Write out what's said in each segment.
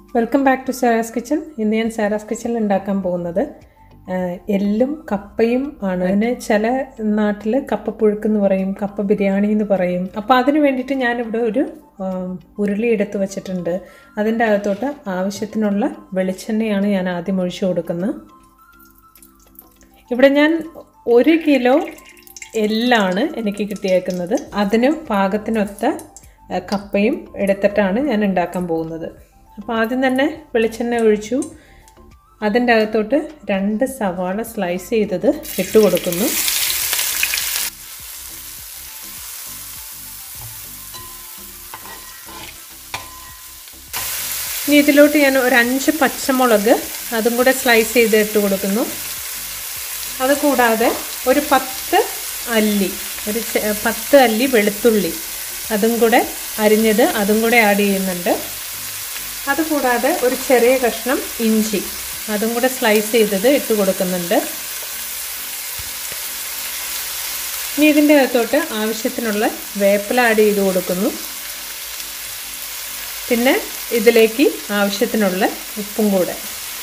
welcome back to Sara's kitchen ഇന്ന് ഞാൻ Sara's കിച്ചണിൽ ഉണ്ടാക്കാൻ പോകുന്നത് ആ, എല്ലും കപ്പയും ആണ് അതിന് ചില നാട്ടിൽ കപ്പപ്പുഴുക്ക് എന്ന് പറയും കപ്പ ബിരിയാണി എന്ന് പറയും അപ്പോൾ അതിന് വേണ്ടിയിട്ട് ഞാനിവിടെ ഒരു ആ, ഉരുളി എടുത്ത് വെച്ചിട്ടുണ്ട് അതിൻ്റെ അകത്തോട്ട് ആവശ്യത്തിനുള്ള വെളിച്ചെണ്ണയാണ് ഞാൻ ആദ്യം ഒഴിച്ചു കൊടുക്കുന്നത് ഇവിടെ ഞാൻ ഒരു കിലോ എല്ലാണ് എനിക്ക് കിട്ടിയേക്കുന്നത് അതിന് പാകത്തിനൊത്ത ആ, കപ്പയും എടുത്തിട്ടാണ് ഞാൻ ഉണ്ടാക്കാൻ പോകുന്നത് അപ്പോൾ ആദ്യം തന്നെ വെളിച്ചെണ്ണ ഒഴിച്ചു അതിൻ്റെ അകത്തോട്ട് രണ്ട് സവാള സ്ലൈസ് ചെയ്തത് ഇട്ട് കൊടുക്കുന്നു ഇനി ഇതിലോട്ട് ഞാൻ ഒരു അഞ്ച് പച്ചമുളക് അതും കൂടെ സ്ലൈസ് ചെയ്ത് ഇട്ട് കൊടുക്കുന്നു അത് കൂടാതെ ഒരു പത്ത് അല്ലി ഒരു ചെ- പത്ത് അല്ലി വെളുത്തുള്ളി അതും കൂടെ അരിഞ്ഞത് അതും കൂടെ ആഡ് ചെയ്യുന്നുണ്ട് അതുകൂടാതെ ഒരു ചെറിയ കഷ്ണം ഇഞ്ചി അതും കൂടെ സ്ലൈസ് ചെയ്തത് ഇട്ട് കൊടുക്കുന്നുണ്ട് ഇനി ഇതിൻ്റെ അകത്തോട്ട് ആവശ്യത്തിനുള്ള വേപ്പില ആഡ് ചെയ്ത് കൊടുക്കുന്നു പിന്നെ ഇതിലേക്ക് ആവശ്യത്തിനുള്ള ഉപ്പും കൂടെ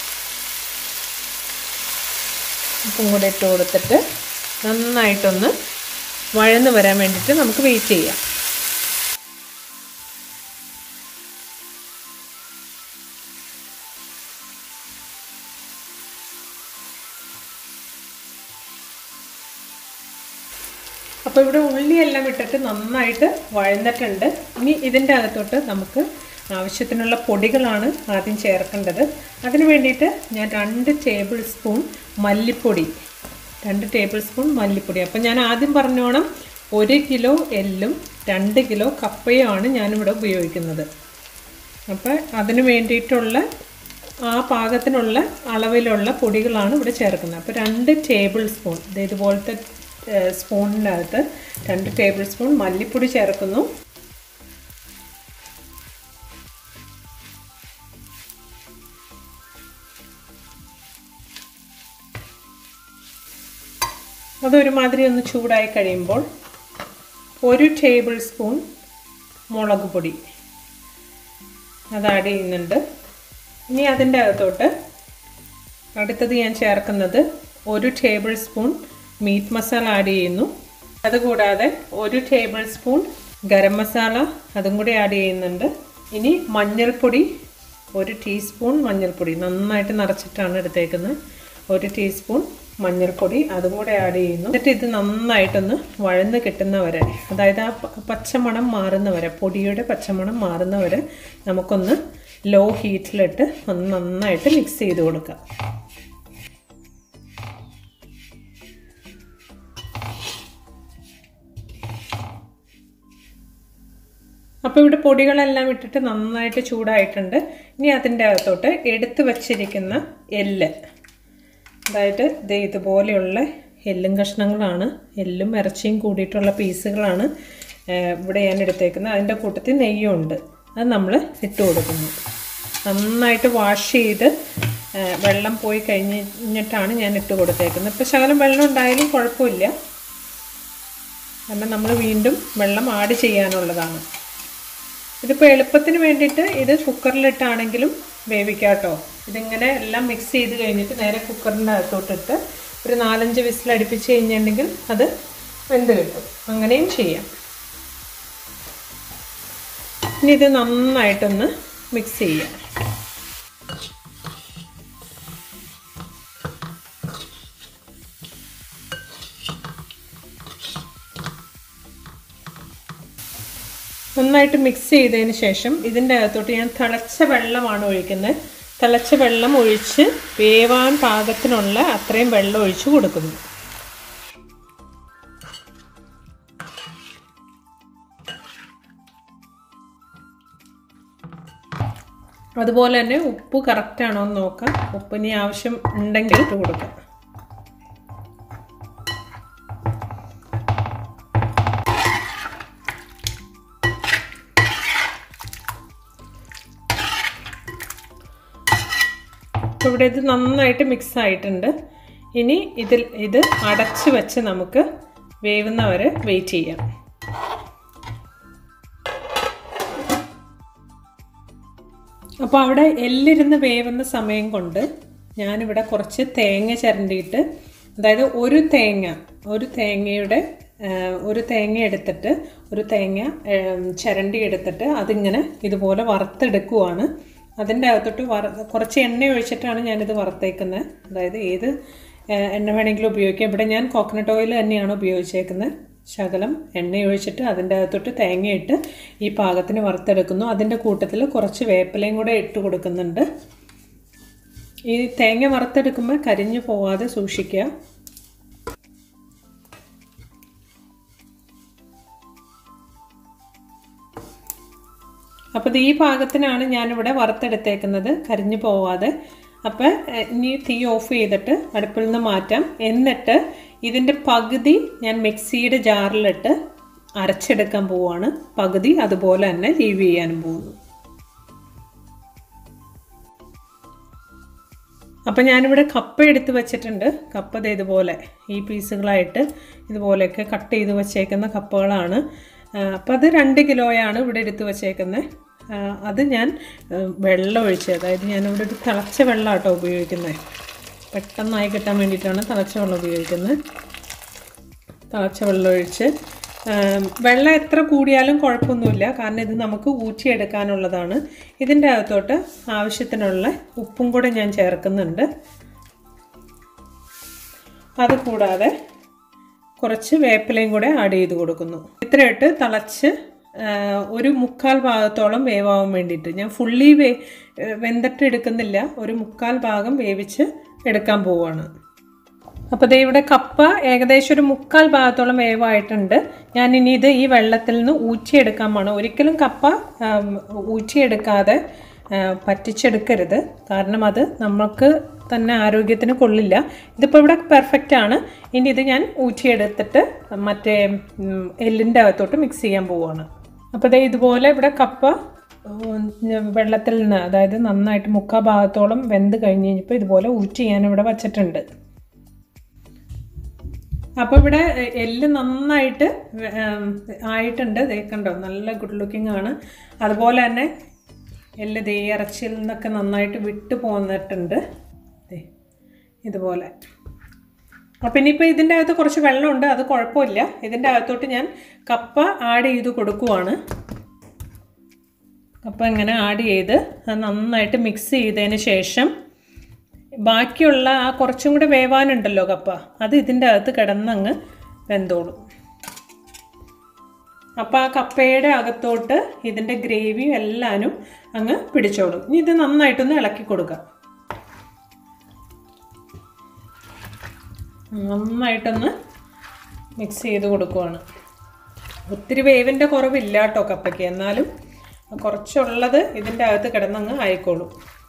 ഉപ്പും കൂടെ ഇട്ട് കൊടുത്തിട്ട് നന്നായിട്ടൊന്ന് വഴന്ന് വരാൻ വേണ്ടിയിട്ട് നമുക്ക് വെയിറ്റ് ചെയ്യാം അപ്പോൾ ഇവിടെ ഉള്ളിയെല്ലാം ഇട്ടിട്ട് നന്നായിട്ട് വഴന്നിട്ടുണ്ട് ഇനി ഇതിൻ്റെ അകത്തോട്ട് നമുക്ക് ആവശ്യത്തിനുള്ള പൊടികളാണ് ആദ്യം ചേർക്കേണ്ടത് അതിന് വേണ്ടിയിട്ട് ഞാൻ രണ്ട് ടേബിൾ സ്പൂൺ മല്ലിപ്പൊടി രണ്ട് ടേബിൾ സ്പൂൺ മല്ലിപ്പൊടി അപ്പം ഞാൻ ആദ്യം പറഞ്ഞോണം ഒരു കിലോ എല്ലും രണ്ട് കിലോ കപ്പയുമാണ് ഞാനിവിടെ ഉപയോഗിക്കുന്നത് അപ്പോൾ അതിന് വേണ്ടിയിട്ടുള്ള ആ പാകത്തിനുള്ള അളവിലുള്ള പൊടികളാണ് ഇവിടെ ചേർക്കുന്നത് അപ്പോൾ രണ്ട് ടേബിൾ സ്പൂൺ ഇത് ഇതുപോലത്തെ സ്പൂണിനകത്ത് രണ്ട് ടേബിൾ സ്പൂൺ മല്ലിപ്പൊടി ചേർക്കുന്നു അതൊരുമാതിരി ഒന്ന് ചൂടായി കഴിയുമ്പോൾ ഒരു ടേബിൾ സ്പൂൺ മുളക് പൊടി അത് ആഡ് ചെയ്യുന്നുണ്ട് ഇനി അതിൻ്റെ അകത്തോട്ട് അടുത്തത് ഞാൻ ചേർക്കുന്നത് ഒരു tablespoon meat masala add ചെയ്യുന്നു അതുകൂടാതെ ഒരു ടേബിൾ സ്പൂൺ ഗരം മസാല അതും കൂടി ആഡ് ചെയ്യുന്നുണ്ട് ഇനി മഞ്ഞൾപ്പൊടി ഒരു ടീസ്പൂൺ മഞ്ഞൾപ്പൊടി നന്നായിട്ട് നിറച്ചിട്ടാണ് എടുത്തേക്കുന്നത് ഒരു ടീസ്പൂൺ മഞ്ഞൾപ്പൊടി അതും കൂടെ ആഡ് ചെയ്യുന്നു എന്നിട്ട് ഇത് നന്നായിട്ടൊന്ന് വഴന്ന് കിട്ടുന്നവരെ അതായത് ആ പ- പച്ചമണം മാറുന്നവരെ പൊടിയുടെ പച്ചമണം മാറുന്നവരെ നമുക്കൊന്ന് ലോ ഹീറ്റിലിട്ട് ഒന്ന് നന്നായിട്ട് മിക്സ് ചെയ്ത് കൊടുക്കാം അപ്പോൾ ഇവിടെ പൊടികളെല്ലാം ഇട്ടിട്ട് നന്നായിട്ട് ചൂടായിട്ടുണ്ട് ഇനി അതിൻ്റെ അകത്തോട്ട് എടുത്ത് വച്ചിരിക്കുന്ന എല്ല് അതായത് ദേ ഇതുപോലെയുള്ള എല്ലും കഷ്ണങ്ങളാണ് എല്ലും ഇറച്ചിയും കൂടിയിട്ടുള്ള പീസുകളാണ് ഏഹ്, ഇവിടെ ഞാൻ എടുത്തേക്കുന്നത് അതിൻ്റെ കൂട്ടത്തിൽ നെയ്യുണ്ട് അത് നമ്മൾ ഇട്ട് കൊടുക്കുന്നു നന്നായിട്ട് വാഷ് ചെയ്ത് ഏഹ്, വെള്ളം പോയി കഴിഞ്ഞിട്ടാണ് ഞാൻ ഇട്ട് കൊടുത്തേക്കുന്നത് ഇപ്പോൾ ശകലം വെള്ളം ഉണ്ടായാലും കുഴപ്പമില്ല കാരണം നമ്മൾ വീണ്ടും വെള്ളം ആഡ് ചെയ്യാനുള്ളതാണ് ഇതിപ്പോൾ എളുപ്പത്തിന് വേണ്ടിയിട്ട് ഇത് കുക്കറിലിട്ടാണെങ്കിലും വേവിക്കാം കേട്ടോ ഇതിങ്ങനെ എല്ലാം മിക്സ് ചെയ്ത് കഴിഞ്ഞിട്ട് നേരെ കുക്കറിൻ്റെ അകത്തോട്ടിട്ട് ഒരു നാലഞ്ച് വിസിൽ അടുപ്പിച്ച് കഴിഞ്ഞിട്ടുണ്ടെങ്കിൽ അത് വെന്ത് കിട്ടും അങ്ങനെയും ചെയ്യാം ഇനി ഇത് നന്നായിട്ടൊന്ന് മിക്സ് ചെയ്യാം നന്നായിട്ട് മിക്സ് ചെയ്തതിന് ശേഷം ഇതിൻ്റെ അകത്തോട്ട് ഞാൻ തിളച്ച വെള്ളമാണ് ഒഴിക്കുന്നത് തിളച്ച വെള്ളം ഒഴിച്ച് വേവാൻ പാകത്തിനുള്ള അത്രയും വെള്ളം ഒഴിച്ച് കൊടുക്കുന്നു അതുപോലെ തന്നെ ഉപ്പ് കറക്റ്റ് ആണോ എന്ന് നോക്കാം ഉപ്പ് ഇനി ആവശ്യം ഉണ്ടെങ്കിൽ ഇട്ട് കൊടുക്കാം അപ്പോൾ ഇവിടെ ഇത് നന്നായിട്ട് മിക്സ് ആയിട്ടുണ്ട് ഇനി ഇതിൽ ഇത് അടച്ച് വെച്ച് നമുക്ക് വേവുന്നവരെ വെയിറ്റ് ചെയ്യാം അപ്പോൾ അവിടെ എല്ലിരുന്ന് വേവുന്ന സമയം കൊണ്ട് ഞാനിവിടെ കുറച്ച് തേങ്ങ ചിരണ്ടിയിട്ട് അതായത് ഒരു തേങ്ങ ഒരു തേങ്ങയുടെ ആ, ഒരു തേങ്ങ എടുത്തിട്ട് ഒരു തേങ്ങ ഏം, ചിരണ്ടി എടുത്തിട്ട് അതിങ്ങനെ ഇതുപോലെ വറുത്തെടുക്കുവാണ് അതിൻ്റെ അകത്തോട്ട് വറ കുറച്ച് എണ്ണ ഒഴിച്ചിട്ടാണ് ഞാനിത് വറുത്തേക്കുന്നത് അതായത് ഏത് ആ, എണ്ണ വേണമെങ്കിലും ഉപയോഗിക്കാം ഇവിടെ ഞാൻ കോക്കനട്ട് ഓയിൽ തന്നെയാണ് ഉപയോഗിച്ചേക്കുന്നത് ശകലം എണ്ണ ഒഴിച്ചിട്ട് അതിൻ്റെ അകത്തോട്ട് തേങ്ങയിട്ട് ഈ പാകത്തിന് വറുത്തെടുക്കുന്നു അതിൻ്റെ കൂട്ടത്തിൽ കുറച്ച് വേപ്പിലയും കൂടെ ഇട്ട് കൊടുക്കുന്നുണ്ട് ഈ തേങ്ങ വറുത്തെടുക്കുമ്പോൾ കരിഞ്ഞു പോവാതെ സൂക്ഷിക്കുക അപ്പോൾ ഇത് ഈ പാകത്തിനാണ് ഞാനിവിടെ വറുത്തെടുത്തേക്കുന്നത് കരിഞ്ഞു പോവാതെ അപ്പോൾ ഇനി തീ ഓഫ് ചെയ്തിട്ട് അടുപ്പിൽ നിന്ന് മാറ്റാം എന്നിട്ട് ഇതിൻ്റെ പകുതി ഞാൻ മിക്സിയുടെ ജാറിലിട്ട് അരച്ചെടുക്കാൻ പോവുകയാണ് പകുതി അതുപോലെ തന്നെ ലീവ് ചെയ്യാനും പോകുന്നു അപ്പം ഞാനിവിടെ കപ്പ എടുത്ത് വെച്ചിട്ടുണ്ട് കപ്പ ദേ ഇതുപോലെ ഈ പീസുകളായിട്ട് ഇതുപോലെയൊക്കെ കട്ട് ചെയ്ത് വെച്ചേക്കുന്ന കപ്പകളാണ് അപ്പം അത് രണ്ട് കിലോയാണ് ഇവിടെ എടുത്ത് വെച്ചേക്കുന്നത് അത് ഞാൻ ആ, വെള്ളം ഒഴിച്ച് അതായത് ഞാനിവിടെ ഒരു തിളച്ച വെള്ളം കേട്ടോ ഉപയോഗിക്കുന്നത് പെട്ടെന്നായി കിട്ടാൻ വേണ്ടിയിട്ടാണ് തിളച്ച വെള്ളം ഉപയോഗിക്കുന്നത് തിളച്ച വെള്ളം ഒഴിച്ച് ആ, വെള്ളം എത്ര കൂടിയാലും കുഴപ്പമൊന്നുമില്ല കാരണം ഇത് നമുക്ക് ഊറ്റിയെടുക്കാനുള്ളതാണ് ഇതിൻ്റെ അകത്തോട്ട് ആവശ്യത്തിനുള്ള ഉപ്പും കൂടെ ഞാൻ ചേർക്കുന്നുണ്ട് അത് കൂടാതെ കുറച്ച് വേപ്പിലയും കൂടെ ആഡ് ചെയ്ത് കൊടുക്കുന്നു ഇത്രയിട്ട് തിളച്ച് ആ, ഒരു മുക്കാൽ ഭാഗത്തോളം വേവാവാൻ വേണ്ടിയിട്ട് ഞാൻ ഫുള്ളി വേ വെന്തിട്ട് എടുക്കുന്നില്ല ഒരു മുക്കാൽ ഭാഗം വേവിച്ച് എടുക്കാൻ പോവുകയാണ് അപ്പോൾ ദേ ഇവിടെ കപ്പ ഏകദേശം ഒരു മുക്കാൽ ഭാഗത്തോളം വേവായിട്ടുണ്ട് ഞാൻ ഇനി ഇത് ഈ വെള്ളത്തിൽ നിന്ന് ഊറ്റിയെടുക്കാൻ പോകണം ഒരിക്കലും കപ്പ ആം, ഊറ്റിയെടുക്കാതെ ആ, പറ്റിച്ചെടുക്കരുത് കാരണം അത് നമുക്ക് തന്നെ ആരോഗ്യത്തിന് കൊള്ളില്ല ഇതിപ്പോൾ ഇവിടെ പെർഫെക്റ്റ് ആണ് ഇനി ഇത് ഞാൻ ഊറ്റിയെടുത്തിട്ട് മറ്റേ ഉം, എല്ലിൻ്റെ അകത്തോട്ട് മിക്സ് ചെയ്യാൻ പോവുകയാണ് അപ്പോൾ ദേ ഇതുപോലെ ഇവിടെ കപ്പ ഉം, വെള്ളത്തിൽ നിന്ന് അതായത് നന്നായിട്ട് മുക്കാ ഭാഗത്തോളം വെന്ത് കഴിഞ്ഞ് കഴിഞ്ഞപ്പോൾ ഇതുപോലെ ഊറ്റി ഞാൻ ഇവിടെ വച്ചിട്ടുണ്ട് അപ്പോൾ ഇവിടെ എ- എല്ല് നന്നായിട്ട് വെ- ഉം, ആയിട്ടുണ്ട് ദേ കണ്ടോ നല്ല ഗുഡ് ലുക്കിംഗ് ആണ് അതുപോലെ തന്നെ എല്ല് ദേ ഇറച്ചിയിൽ നിന്നൊക്കെ നന്നായിട്ട് വിട്ടു പോന്നിട്ടുണ്ട് ദേ ഇതുപോലെ അപ്പം ഇനിയിപ്പോൾ ഇതിൻ്റെ അകത്ത് കുറച്ച് വെള്ളമുണ്ട് അത് കുഴപ്പമില്ല ഇതിൻ്റെ അകത്തോട്ട് ഞാൻ കപ്പ ആഡ് ചെയ്ത് കൊടുക്കുവാണ് കപ്പ ഇങ്ങനെ ആഡ് ചെയ്ത് അത് നന്നായിട്ട് മിക്സ് ചെയ്തതിന് ശേഷം ബാക്കിയുള്ള ആ കുറച്ചും കൂടെ വേവാനുണ്ടല്ലോ കപ്പ അത് ഇതിൻ്റെ അകത്ത് കിടന്നങ്ങ് വെന്തോളും അപ്പം ആ കപ്പയുടെ അകത്തോട്ട് ഇതിൻ്റെ ഗ്രേവിയും എല്ലാനും അങ്ങ് പിടിച്ചോളും ഇനി ഇത് നന്നായിട്ടൊന്ന് ഇളക്കി കൊടുക്കാം നന്നായിട്ടൊന്ന് മിക്സ് ചെയ്ത് കൊടുക്കുവാണ് ഒത്തിരി വേവിൻ്റെ കുറവില്ല കേട്ടോ കപ്പയ്ക്ക് എന്നാലും കുറച്ചുള്ളത് ഇതിൻ്റെ അകത്ത് കിടന്നങ്ങ് ആയിക്കോളും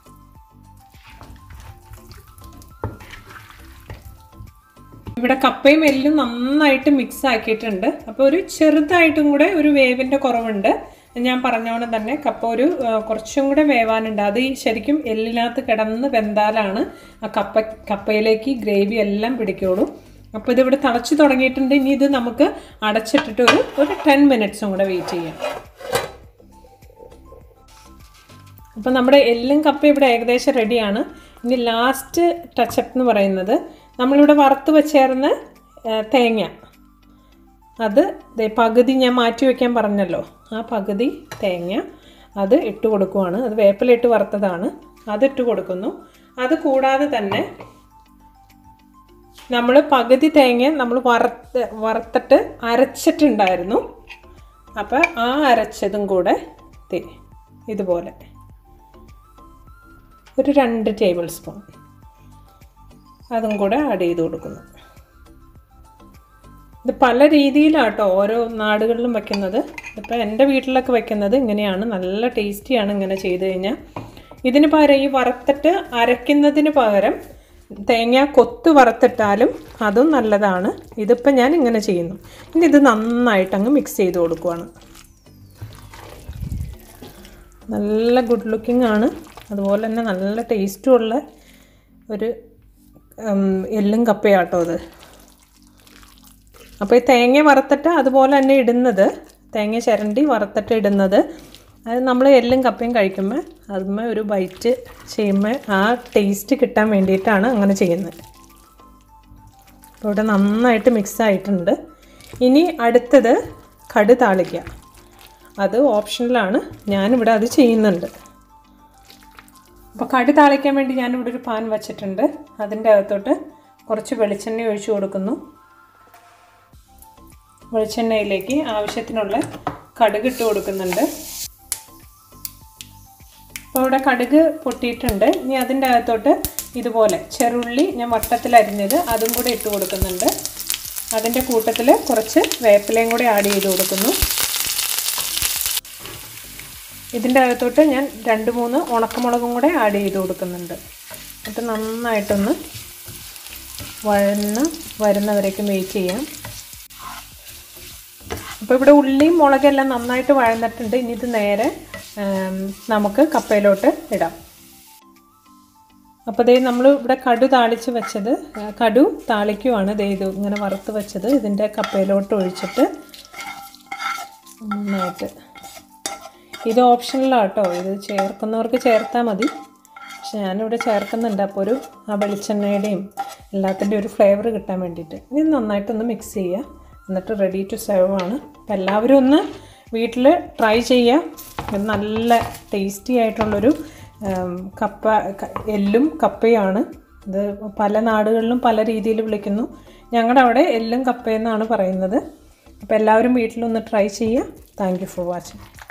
ഇവിടെ കപ്പയും എല്ലും നന്നായിട്ട് മിക്സ് ആക്കിയിട്ടുണ്ട് അപ്പോൾ ഒരു ചെറുതായിട്ടും കൂടെ ഒരു വേവിൻ്റെ കുറവുണ്ട് ഞാൻ പറഞ്ഞോണം തന്നെ കപ്പ ഒരു ആ, കുറച്ചും കൂടെ വേവാനുണ്ട് അത് ഈ ശരിക്കും എല്ലിനകത്ത് കിടന്ന് വെന്താലാണ് ആ കപ്പ കപ്പയിലേക്ക് ഗ്രേവി എല്ലാം പിടിക്കുള്ളൂ അപ്പോൾ ഇതിവിടെ തിളച്ച് തുടങ്ങിയിട്ടുണ്ട് ഇനി ഇത് നമുക്ക് അടച്ചിട്ടിട്ട് ഒരു ഒരു ടെൻ മിനിറ്റ്സും കൂടെ വെയിറ്റ് ചെയ്യാം അപ്പം നമ്മുടെ എല്ലും കപ്പ ഇവിടെ ഏകദേശം റെഡിയാണ് ഇനി ലാസ്റ്റ് ടച്ചപ്പ് എന്ന് പറയുന്നത് നമ്മളിവിടെ വറുത്ത് വെച്ചേർന്ന ആ, തേങ്ങ അത് ദേ പകുതി ഞാൻ മാറ്റി വയ്ക്കാൻ പറഞ്ഞല്ലോ ആ പകുതി തേങ്ങ അത് ഇട്ട് കൊടുക്കുവാണ് അത് വേപ്പിലിട്ട് വറുത്തതാണ് അതിട്ട് കൊടുക്കുന്നു അത് കൂടാതെ തന്നെ നമ്മൾ പകുതി തേങ്ങ നമ്മൾ വറുത്ത് വറുത്തിട്ട് അരച്ചിട്ടുണ്ടായിരുന്നു അപ്പോൾ ആ അരച്ചതും കൂടെ ദേ ഇതുപോലെ ഒരു രണ്ട് ടേബിൾ സ്പൂൺ അതും കൂടെ ആഡ് ചെയ്ത് കൊടുക്കുന്നു ഇത് പല രീതിയിലാട്ടോ ഓരോ നാടുകളിലും വെക്കുന്നത് ഇപ്പം എൻ്റെ വീട്ടിലൊക്കെ വെക്കുന്നത് ഇങ്ങനെയാണ് നല്ല ടേസ്റ്റിയാണ് ഇങ്ങനെ ചെയ്ത് കഴിഞ്ഞാൽ ഇതിന് പകരം ഈ വറുത്തിട്ട് അരയ്ക്കുന്നതിന് പകരം തേങ്ങ കൊത്ത് വറുത്തിട്ടാലും അതും നല്ലതാണ് ഇതിപ്പോൾ ഞാൻ ഇങ്ങനെ ചെയ്യുന്നു ഇനി ഇത് നന്നായിട്ട് അങ്ങ് മിക്സ് ചെയ്ത് കൊടുക്കുവാണ് നല്ല ഗുഡ് ലുക്കിംഗ് ആണ് അതുപോലെ തന്നെ നല്ല ടേസ്റ്റും ഉള്ള ഒരു ഉം, എല്ലും കപ്പയാട്ടോ അത് അപ്പോൾ ഈ തേങ്ങ വറുത്തിട്ട് അതുപോലെ തന്നെ ഇടുന്നത് തേങ്ങ ചിരണ്ടി വറുത്തിട്ട് ഇടുന്നത് അത് നമ്മൾ എല്ലും കപ്പയും കഴിക്കുമ്പോൾ അതുമ്മേ ഒരു ബൈറ്റ് ചെയ്യുമ്പോൾ ആ ടേസ്റ്റ് കിട്ടാൻ വേണ്ടിയിട്ടാണ് അങ്ങനെ ചെയ്യുന്നത് അപ്പോൾ ഇവിടെ നന്നായിട്ട് മിക്സ് ആയിട്ടുണ്ട് ഇനി അടുത്തത് കടു താളിക്കുക അത് ഓപ്ഷനിലാണ് ഞാനിവിടെ അത് ചെയ്യുന്നുണ്ട് അപ്പോൾ കടു താളിക്കാൻ വേണ്ടി ഞാനിവിടെ ഒരു പാൻ വച്ചിട്ടുണ്ട് അതിൻ്റെ അകത്തോട്ട് കുറച്ച് വെളിച്ചെണ്ണ ഒഴിച്ചു കൊടുക്കുന്നു വെളിച്ചെണ്ണയിലേക്ക് ആവശ്യത്തിനുള്ള കടുക് ഇട്ട് കൊടുക്കുന്നുണ്ട് അപ്പോൾ ഇവിടെ കടുക് പൊട്ടിയിട്ടുണ്ട് ഇനി അതിൻ്റെ അകത്തോട്ട് ഇതുപോലെ ചെറുള്ളി ഞാൻ വട്ടത്തിൽ അരിഞ്ഞത് അതും കൂടെ ഇട്ട് കൊടുക്കുന്നുണ്ട് അതിൻ്റെ കൂട്ടത്തിൽ കുറച്ച് വേപ്പിലയും കൂടെ ആഡ് ചെയ്ത് കൊടുക്കുന്നു ഇതിൻ്റെ അകത്തോട്ട് ഞാൻ രണ്ട് മൂന്ന് ഉണക്കമുളകും കൂടെ ആഡ് ചെയ്ത് കൊടുക്കുന്നുണ്ട് എന്നിട്ട് നന്നായിട്ടൊന്ന് വഴന്ന് വരുന്നവരേക്കും വെയിറ്റ് ചെയ്യാം അപ്പോൾ ഇവിടെ ഉള്ളിയും മുളകെല്ലാം നന്നായിട്ട് വഴന്നിട്ടുണ്ട് ഇനി ഇത് നേരെ നമുക്ക് കപ്പയിലോട്ട് ഇടാം അപ്പോൾ ദേ നമ്മൾ ഇവിടെ കടു താളിച്ച് വെച്ചത് കടു താളിക്കുവാണ് ദേ ഇത് ഇങ്ങനെ വറുത്ത് വെച്ചത് ഇതിൻ്റെ കപ്പയിലോട്ട് ഒഴിച്ചിട്ട് നന്നായിട്ട് ഇത് ഓപ്ഷനിലാണ് കേട്ടോ ഇത് ചേർക്കുന്നവർക്ക് ചേർത്താൽ മതി പക്ഷെ ഞാനിവിടെ ചേർക്കുന്നുണ്ട് അപ്പോൾ ഒരു ആ വെളിച്ചെണ്ണയുടെയും എല്ലാത്തിൻ്റെയും ഒരു ഫ്ലേവർ കിട്ടാൻ വേണ്ടിയിട്ട് ഇത് നന്നായിട്ടൊന്ന് മിക്സ് ചെയ്യുക എന്നിട്ട് റെഡി ടു സെർവ് ആണ് അപ്പോൾ എല്ലാവരും ഒന്ന് വീട്ടിൽ ട്രൈ ചെയ്യുക ഇത് നല്ല ടേസ്റ്റി ആയിട്ടുള്ളൊരു കപ്പ എല്ലും കപ്പയാണ് ഇത് പല നാടുകളിലും പല രീതിയിൽ വിളിക്കുന്നു ഞങ്ങളുടെ അവിടെ എല്ലും കപ്പയെന്നാണ് പറയുന്നത് അപ്പോൾ എല്ലാവരും വീട്ടിലൊന്ന് ട്രൈ ചെയ്യുക താങ്ക് യു ഫോർ വാച്ചിങ്